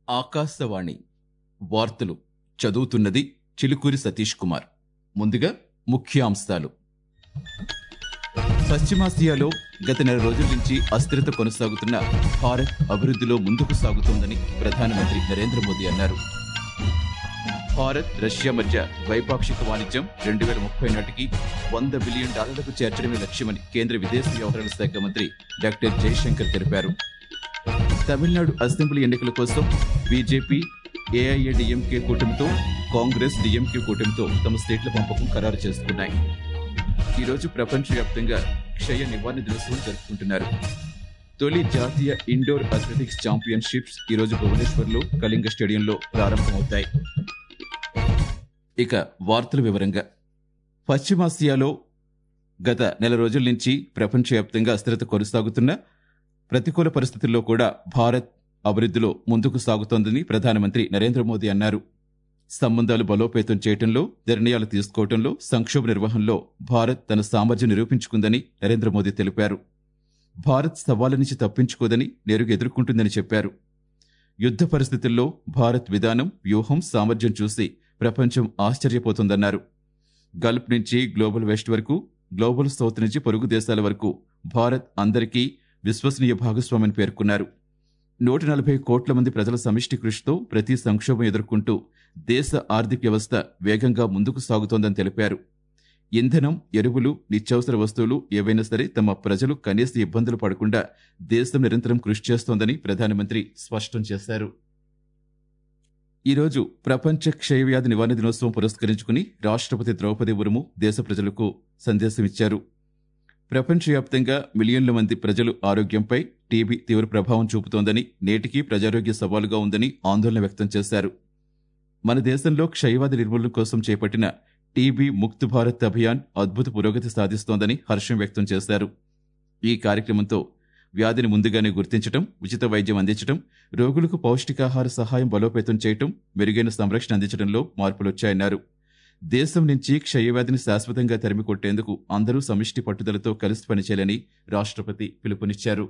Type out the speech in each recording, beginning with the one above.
ఆకాశవాణి వార్తలు చదువుతున్నది చిలుకూరి సతీష్ కుమార్ ముందుగా ముఖ్యాంశాలు పశ్చిమాసియాలో గత నెల రోజుల నుంచి అస్థిరత కొనసాగుతున్న భారత్ అభివృద్ధిలో ముందుకు సాగుతోందని ప్రధానమంత్రి నరేంద్ర మోదీ అన్నారు భారత్ రష్యా మధ్య ద్వైపాక్షిక వాణిజ్యం రెండు వేల ముప్పై నాటికి వంద బిలియన్ డాలర్లకు చేర్చడమే లక్ష్యమని కేంద్ర విదేశీ వ్యవహారాల శాఖ మంత్రి డాక్టర్ జయశంకర్ తెలిపారు తమిళనాడు అసెంబ్లీ ఎన్నికల కోసం బీజేపీ ఏఐఏడీఎంకే కూటమితో కాంగ్రెస్ డీఎంకే కూటమితో తమ స్టేట్ల పంపకం ఖరారు చేసుకున్నాయి ఈ రోజు ప్రపంచవ్యాప్తంగా క్షయ నివారణ దినోత్సవం జరుపుకుంటున్నారు తొలి జాతీయ ఇండోర్ అథ్లెటిక్స్ ఛాంపియన్షిప్స్ ఈ రోజు భువనేశ్వర్లో కళింగ స్టేడియంలో ప్రారంభమవుతాయి ఇక వార్తల వివరంగా పశ్చిమాసియాలో గత నెల రోజుల నుంచి ప్రపంచవ్యాప్తంగా అస్థిరత కొనసాగుతున్న ప్రతికూల పరిస్థితుల్లో కూడా భారత్ అభివృద్ధిలో ముందుకు సాగుతోందని ప్రధానమంత్రి నరేంద్ర మోదీ అన్నారు సంబంధాలు బలోపేతం చేయడంలో నిర్ణయాలు తీసుకోవడంలో సంక్షోభ నిర్వహణలో భారత్ తన సామర్థ్యం నిరూపించుకుందని నరేంద్ర మోదీ తెలిపారు భారత్ సవాళ్ల నుంచి తప్పించుకోదని నేరుగా ఎదుర్కొంటుందని చెప్పారు యుద్ధ పరిస్థితుల్లో భారత్ విధానం వ్యూహం సామర్థ్యం చూసి ప్రపంచం ఆశ్చర్యపోతుందన్నారు గల్ఫ్ నుంచి గ్లోబల్ వెస్ట్ వరకు గ్లోబల్ సౌత్ నుంచి పొరుగు దేశాల వరకు భారత్ అందరికీ విశ్వసనీయ భాగస్వామిని పేర్కొన్నారు నూట నలభై కోట్ల మంది ప్రజల సమిష్టి కృషితో ప్రతి సంక్షోభం ఎదుర్కొంటూ దేశ ఆర్థిక వ్యవస్థ వేగంగా ముందుకు సాగుతోందని తెలిపారు ఇంధనం ఎరువులు నిత్యావసర వస్తువులు ఏవైనా సరే తమ ప్రజలు కనీస ఇబ్బందులు పడకుండా దేశం నిరంతరం కృషి చేస్తోందని ప్రధానమంత్రి స్పష్టం చేశారు ఈరోజు ప్రపంచ క్షయవ్యాధి నివారణ దినోత్సవం పురస్కరించుకుని రాష్ట్రపతి ద్రౌపది ముర్ము దేశ ప్రజలకు సందేశం ఇచ్చారు ప్రపంచవ్యాప్తంగా మిలియన్ల మంది ప్రజలు ఆరోగ్యంపై టీబీ తీవ్ర ప్రభావం చూపుతోందని నేటికీ ప్రజారోగ్య సవాలుగా ఉందని ఆందోళన వ్యక్తం చేశారు మన దేశంలో క్షయవాది నిర్మూలన కోసం చేపట్టిన టీబీ ముక్త్ భారత్ అభియాన్ అద్భుత పురోగతి సాధిస్తోందని హర్షం వ్యక్తం చేశారు ఈ కార్యక్రమంతో వ్యాధిని ముందుగానే గుర్తించడం ఉచిత వైద్యం అందించడం రోగులకు పౌష్టికాహార సహాయం బలోపేతం చేయటం మెరుగైన సంరక్షణ అందించడంలో మార్పులొచ్చాయన్నారు దేశం నుంచి క్షయవ్యాధిని శాశ్వతంగా తరిమి కొట్టేందుకు అందరూ సమిష్టి పట్టుదలతో కలిసి పనిచేయాలని రాష్ట్రపతి పిలుపునిచ్చారు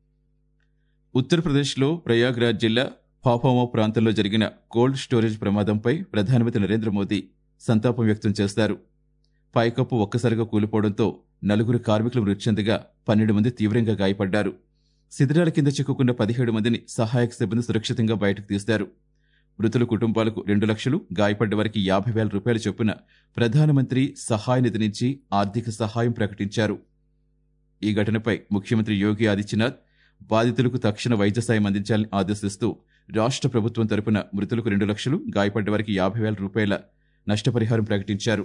ఉత్తరప్రదేశ్లో ప్రయాగ్రాజ్ జిల్లా పాపామా ప్రాంతంలో జరిగిన కోల్డ్ స్టోరేజ్ ప్రమాదంపై ప్రధానమంత్రి నరేంద్ర మోదీ సంతాపం వ్యక్తం చేశారు పైకప్పు ఒక్కసారిగా కూలిపోవడంతో నలుగురు కార్మికులు మృతి చెందగా పన్నెండు మంది తీవ్రంగా గాయపడ్డారు శిథిరాల కింద చిక్కుకున్న పదిహేడు మందిని సహాయక సిబ్బంది సురక్షితంగా బయటకు తీశారు మృతుల కుటుంబాలకు రెండు లక్షలు గాయపడ్డ వారికి యాభై వేల రూపాయల చొప్పున ప్రధానమంత్రి సహాయ నిధి నుంచి ఆర్థిక సహాయం ప్రకటించారు ఈ ఘటనపై ముఖ్యమంత్రి యోగి ఆదిత్యనాథ్ బాధితులకు తక్షణ వైద్య సాయం అందించాలని ఆదేశిస్తూ రాష్ట్ర ప్రభుత్వం తరపున మృతులకు రెండు లక్షలు గాయపడ్డ వారికి యాభై వేల రూపాయల నష్టపరిహారం ప్రకటించారు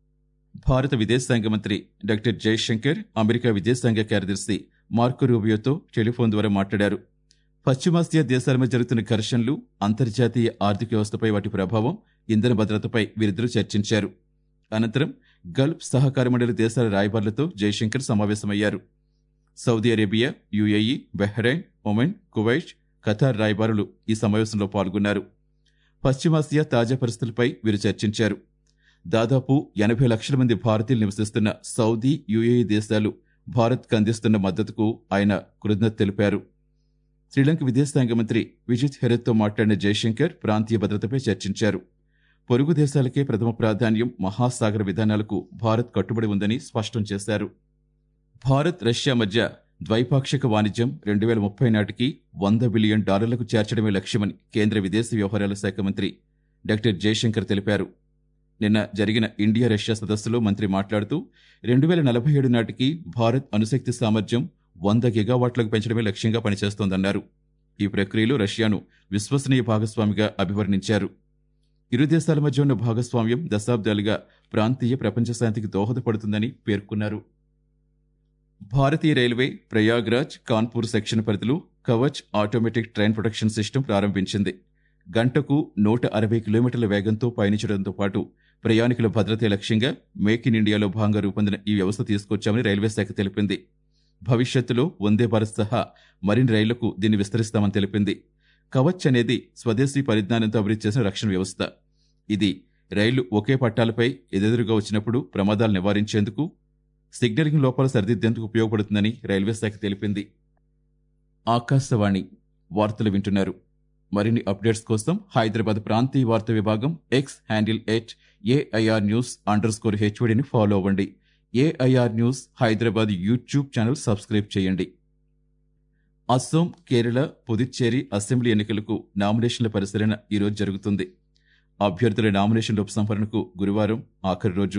భారత విదేశాంగ మంత్రి డాక్టర్ జయశంకర్ అమెరికా విదేశాంగ కార్యదర్శి మార్కో రూబియోతో టెలిఫోన్ ద్వారా మాట్లాడారు పశ్చిమాసియా దేశాల మధ్య జరుగుతున్న ఘర్షణలు అంతర్జాతీయ ఆర్థిక వ్యవస్థపై వాటి ప్రభావం ఇంధన భద్రతపై వీరిద్దరూ చర్చించారు అనంతరం గల్ఫ్ సహకార మండలి దేశాల రాయబారులతో జయశంకర్ సమావేశమయ్యారు Saudi Arabia UAE Bahrain Oman Kuwait Qatar రాయబారులు ఈ సమావేశంలో పాల్గొన్నారు పశ్చిమాసియా తాజా పరిస్థితులపై వీరు చర్చించారు దాదాపు ఎనభై లక్షల మంది భారతీయులు నివసిస్తున్న సౌదీ యుఏఈ దేశాలు భారత్కు అందిస్తున్న మద్దతుకు ఆయన కృతజ్ఞత తెలిపారు శ్రీలంక విదేశాంగ మంత్రి విజిత్ హెరెత్తో మాట్లాడిన జయశంకర్ ప్రాంతీయ భద్రతపై చర్చించారు పొరుగు దేశాలకే ప్రథమ ప్రాధాన్యం మహాసాగర విధానాలకు భారత్ కట్టుబడి ఉందని స్పష్టం చేశారు భారత్ రష్యా మధ్య ద్వైపాక్షిక వాణిజ్యం రెండు వేల ముప్పై నాటికి వంద బిలియన్ డాలర్లకు చేర్చడమే లక్ష్యమని కేంద్ర విదేశీ వ్యవహారాల శాఖ మంత్రి డాక్టర్ జయశంకర్ తెలిపారు నిన్న జరిగిన ఇండియా రష్యా సదస్సులో మంత్రి మాట్లాడుతూ రెండు వేల నలభై ఏడు నాటికి భారత్ అణుశక్తి సామర్థ్యం వంద గిగావాట్లకు పెంచడమే లక్ష్యంగా పనిచేస్తోందన్నారు ఈ ప్రక్రియలో రష్యాను విశ్వసనీయ భాగస్వామిగా అభివర్ణించారు ఇరు దేశాల మధ్య ఉన్న భాగస్వామ్యం దశాబ్దాలుగా ప్రాంతీయ ప్రపంచ శాంతికి దోహదపడుతుందని పేర్కొన్నారు భారతీయ రైల్వే ప్రయాగ్రాజ్ కాన్పూర్ సెక్షన్ పరిధిలో Kavach automatic train protection system ప్రారంభించింది గంటకు నూట అరవై కిలోమీటర్ల వేగంతో పయనించడంతో పాటు ప్రయాణికుల భద్రతే లక్ష్యంగా మేక్ ఇన్ ఇండియాలో భాగంగా రూపొందిన ఈ వ్యవస్థ తీసుకొచ్చామని రైల్వే శాఖ తెలిపింది భవిష్యత్తులో వందే భారత్ సహా మరిన్ని రైళ్లకు దీన్ని విస్తరిస్తామని తెలిపింది కవచ్ అనేది స్వదేశీ పరిజ్ఞానంతో అభివృద్ధి చేసిన రక్షణ వ్యవస్థ ఇది రైళ్లు ఒకే పట్టాలపై ఎదురుగా వచ్చినప్పుడు ప్రమాదాలు నివారించేందుకు సిగ్నలింగ్ లోపాలు సరిదిద్దేందుకు ఉపయోగపడుతుందని రైల్వే శాఖ తెలిపింది ఆకాశవాణి వార్తలు వింటున్నారు మరిన్ని అప్డేట్స్ కోసం హైదరాబాద్ ప్రాంతీయ వార్తా విభాగం X handle at AIR news underscore స్కోర్ హెచ్ఓడిని ఫాలో అవ్వండి AIR news Hyderabad YouTube channel subscribe చేయండి అస్సోం కేరళ పుదుచ్చేరి అసెంబ్లీ ఎన్నికలకు నామినేషన్ల పరిశీలన ఈరోజు జరుగుతుంది అభ్యర్థుల నామినేషన్ల ఉపసంహరణకు గురువారం ఆఖరి రోజు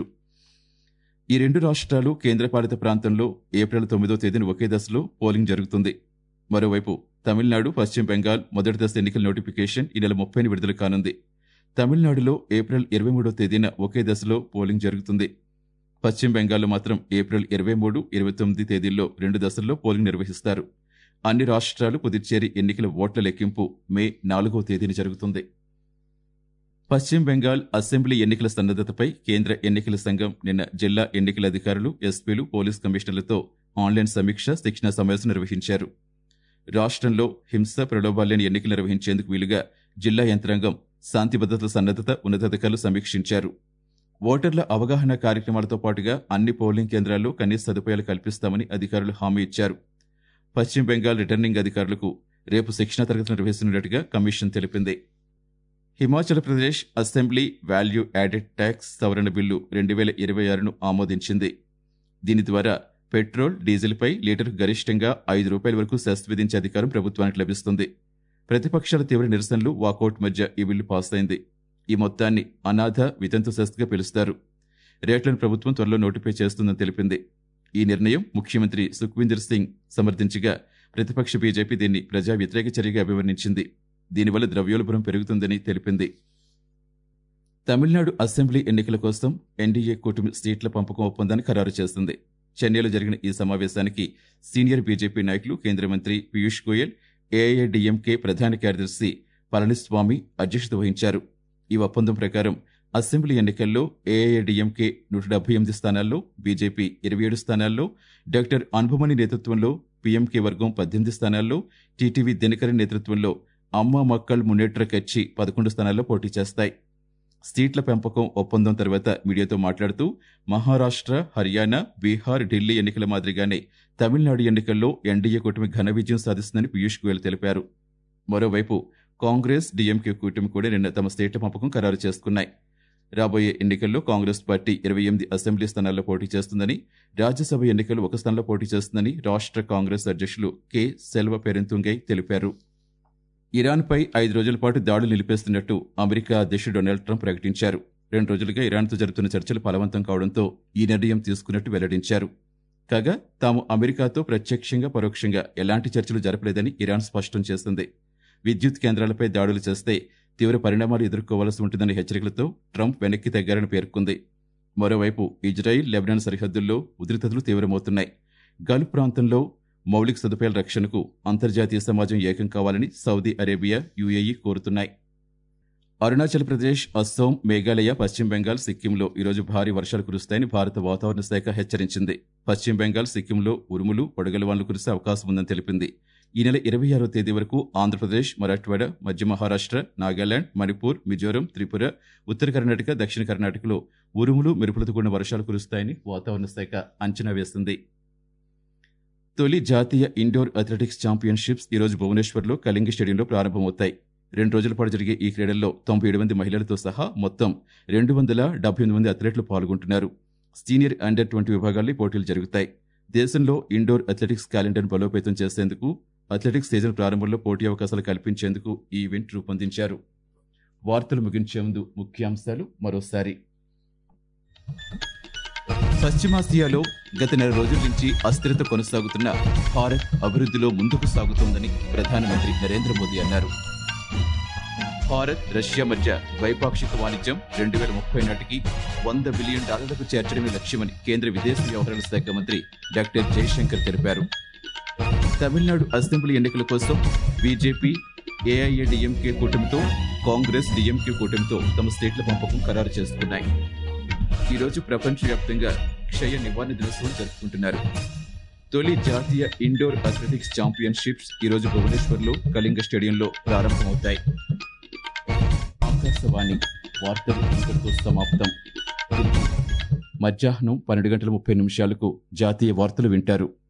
ఈ రెండు రాష్ట్రాలు కేంద్రపాలిత ప్రాంతంలో ఏప్రిల్ తొమ్మిదో తేదీన ఒకే దశలో పోలింగ్ జరుగుతుంది మరోవైపు తమిళనాడు పశ్చిమ బెంగాల్ మొదటి దశ ఎన్నికల నోటిఫికేషన్ ఈ నెల ముప్పైని విడుదల కానుంది తమిళనాడులో ఏప్రిల్ ఇరవై మూడో తేదీన ఒకే దశలో పోలింగ్ జరుగుతుంది పశ్చిమ బెంగాల్లో మాత్రం ఏప్రిల్ ఇరవై మూడు ఇరవై తొమ్మిది తేదీల్లో రెండు దశల్లో పోలింగ్ నిర్వహిస్తారు అన్ని రాష్ట్రాలు పుదుచ్చేరి ఎన్నికల ఓట్ల లెక్కింపు మే నాలుగో తేదీన జరుగుతుంది పశ్చిమ బెంగాల్ అసెంబ్లీ ఎన్నికల సన్నద్దతపై కేంద్ర ఎన్నికల సంఘం నిన్న జిల్లా ఎన్నికల అధికారులు ఎస్పీలు పోలీస్ కమిషనర్లతో ఆన్లైన్ సమీక్ష శిక్షణ సమావేశం నిర్వహించారు రాష్ట్రంలో హింస ప్రలోభాలేని ఎన్నికలు నిర్వహించేందుకు వీలుగా జిల్లా యంత్రాంగం శాంతి భద్రతల సన్నద్దత ఉన్నతాధికారులు సమీక్షించారు ఓటర్ల అవగాహన కార్యక్రమాలతో పాటుగా అన్ని పోలింగ్ కేంద్రాల్లో కనీస సదుపాయాలు కల్పిస్తామని అధికారులు హామీ ఇచ్చారు పశ్చిమ బెంగాల్ రిటర్నింగ్ అధికారులకు రేపు శిక్షణ తరగతి నిర్వహిస్తున్నట్టుగా కమిషన్ తెలిపింది Himachal Pradesh assembly value added tax సవరణ బిల్లు రెండు వేల ఇరవై ఆరును ఆమోదించింది దీని ద్వారా పెట్రోల్ డీజిల్పై లీటర్కు గరిష్టంగా ఐదు రూపాయల వరకు సెస్ విధించే అధికారం ప్రభుత్వానికి లభిస్తుంది ప్రతిపక్షాల తీవ్ర నిరసనలు వాకౌట్ మధ్య ఈ బిల్లు పాస్ అయింది ఈ మొత్తాన్ని అనాథ వితంతు సెస్గా పిలుస్తారు రేట్లను ప్రభుత్వం త్వరలో నోటిఫై చేస్తుందని తెలిపింది ఈ నిర్ణయం ముఖ్యమంత్రి సుఖ్వీందర్ సింగ్ సమర్థించగా ప్రతిపక్ష బీజేపీ దీన్ని ప్రజా వ్యతిరేక చర్యగా అభివర్ణించింది దీనివల్ల ద్రవ్యోల్బణం పెరుగుతుందని తెలిపింది తమిళనాడు అసెంబ్లీ ఎన్నికల కోసం ఎన్డీఏ కూటమి సీట్ల పంపకం ఒప్పందాన్ని ఖరారు చేస్తుంది చెన్నైలో జరిగిన ఈ సమావేశానికి సీనియర్ బీజేపీ నాయకులు కేంద్ర మంత్రి పీయూష్ గోయల్ ఏఐఏడీఎంకే ప్రధాన కార్యదర్శి పళనిస్వామి అధ్యక్షత వహించారు ఈ ఒప్పందం ప్రకారం అసెంబ్లీ ఎన్నికల్లో ఏఐఏడీఎంకే నూట డెబ్బై ఎనిమిది స్థానాల్లో బీజేపీ ఇరవై ఏడు స్థానాల్లో డాక్టర్ అన్బుమణి నేతృత్వంలో పీఎంకే వర్గం పద్దెనిమిది స్థానాల్లో టీటీవీ దినకరన్ నేతృత్వంలో అమ్మ మక్కల్ మున్నేట్ర కచ్చి పదకొండు స్థానాల్లో పోటీ చేస్తాయి సీట్ల పెంపకం ఒప్పందం తర్వాత మీడియాతో మాట్లాడుతూ మహారాష్ట్ర హర్యానా బీహార్ ఢిల్లీ ఎన్నికల మాదిరిగానే తమిళనాడు ఎన్నికల్లో ఎన్డీఏ కూటమి ఘన విజయం సాధిస్తుందని పీయూష్ గోయల్ తెలిపారు మరోవైపు కాంగ్రెస్ డీఎంకే కూటమి కూడా నిన్న తమ సీట్ల పెంపకం ఖరారు చేసుకున్నాయి రాబోయే ఎన్నికల్లో కాంగ్రెస్ పార్టీ ఇరవై ఎనిమిది అసెంబ్లీ స్థానాల్లో పోటీ చేస్తుందని రాజ్యసభ ఎన్నికలు ఒక స్థానంలో పోటీ చేస్తుందని రాష్ట్ర కాంగ్రెస్ అధ్యక్షులు కె సెల్వ పెరెంతుంగై తెలిపారు ఇరాన్పై ఐదు రోజుల పాటు దాడులు నిలిపేస్తున్నట్టు అమెరికా అధ్యక్షుడు డొనాల్డ్ ట్రంప్ ప్రకటించారు రెండు రోజులుగా ఇరాన్తో జరుగుతున్న చర్చలు ఫలవంతం కావడంతో ఈ నిర్ణయం తీసుకున్నట్టు వెల్లడించారు కాగా తాము అమెరికాతో ప్రత్యక్షంగా పరోక్షంగా ఎలాంటి చర్చలు జరపలేదని ఇరాన్ స్పష్టం చేసింది విద్యుత్ కేంద్రాలపై దాడులు చేస్తే తీవ్ర పరిణామాలు ఎదుర్కోవాల్సి ఉంటుందనే హెచ్చరికలతో ట్రంప్ వెనక్కి తగ్గారని పేర్కొంది మరోవైపు ఇజ్రాయిల్ లెబనాన్ సరిహద్దుల్లో ఉద్రిక్తతలు తీవ్రమవుతున్నాయి గల్ఫ్ ప్రాంతంలో మౌలిక సదుపాయాల రక్షణకు అంతర్జాతీయ సమాజం ఏకం కావాలని సౌదీ అరేబియా యుఏఈ కోరుతున్నాయి అరుణాచల్ ప్రదేశ్ అస్సోం మేఘాలయ పశ్చిమ బెంగాల్ సిక్కింలో ఈరోజు భారీ వర్షాలు కురుస్తాయని భారత వాతావరణ శాఖ హెచ్చరించింది పశ్చిమ బెంగాల్ సిక్కింలో ఉరుములు వడగలవాన్లు కురిసే అవకాశం ఉందని తెలిపింది ఈ నెల ఇరవై ఆరో తేదీ వరకు ఆంధ్రప్రదేశ్ మరాఠ్వాడ మధ్య మహారాష్ట్ర నాగాలాండ్ మణిపూర్ మిజోరం త్రిపుర ఉత్తర కర్ణాటక దక్షిణ కర్ణాటకలో ఉరుములు మెరుపులతో కూడిన వర్షాలు కురుస్తాయని వాతావరణ శాఖ అంచనా వేసింది తొలి జాతీయ ఇండోర్ అథ్లెటిక్స్ ఛాంపియన్షిప్స్ ఈరోజు భువనేశ్వర్లో కళింగ స్టేడియంలో ప్రారంభమవుతాయి రెండు రోజుల పాటు జరిగే ఈ క్రీడల్లో తొంభై ఏడు మంది మహిళలతో సహా మొత్తం రెండు వందల డెబ్బై ఎనిమిది మంది అథ్లెట్లు పాల్గొంటున్నారు సీనియర్ అండర్ ట్వంటీ విభాగాల్లో ఈ పోటీలు జరుగుతాయి దేశంలో ఇండోర్ అథ్లెటిక్స్ క్యాలెండర్ను బలోపేతం చేసేందుకు అథ్లెటిక్స్ సీజన్ ప్రారంభంలో పోటీ అవకాశాలు కల్పించేందుకు ఈ ఈవెంట్ రూపొందించారు వార్తలు ముగించే ముందు ముఖ్యాంశాలు మరోసారి పశ్చిమాసియాలో గత నెల రోజుల నుంచి అస్థిరత కొనసాగుతున్న భారత్ అభివృద్ధిలో ముందుకు సాగుతోందని ప్రధానమంత్రి నరేంద్ర మోదీ అన్నారు భారత్ రష్యా మధ్య ద్వైపాక్షిక వాణిజ్యం రెండు వేల ముప్పై నాటికి వంద బిలియన్ డాలర్లకు చేర్చడమే లక్ష్యమని కేంద్ర విదేశీ వ్యవహారాల శాఖ మంత్రి డాక్టర్ జయశంకర్ తెలిపారు తమిళనాడు అసెంబ్లీ ఎన్నికల కోసం బీజేపీ ఏఐఏడీఎంకే కూటమితో కాంగ్రెస్ డీఎంకే కూటమితో తమ స్టేట్ల పంపకం ఖరారు చేసుకున్నాయి ఈ రోజు ప్రపంచవ్యాప్తంగా క్షయ నివారణ దినోత్సవం జరుపుకుంటున్నారు తొలి జాతీయ ఇండోర్ అథ్లెటిక్స్ ఛాంపియన్షిప్స్ ఈ రోజు భువనేశ్వర్లో కళింగ స్టేడియంలో ప్రారంభమవుతాయి ఆకాశవాణి వార్తలు ఇంతటితో సమాప్తం తిరిగి మధ్యాహ్నం పన్నెండు గంటల ముప్పై నిమిషాలకు జాతీయ వార్తలు వింటారు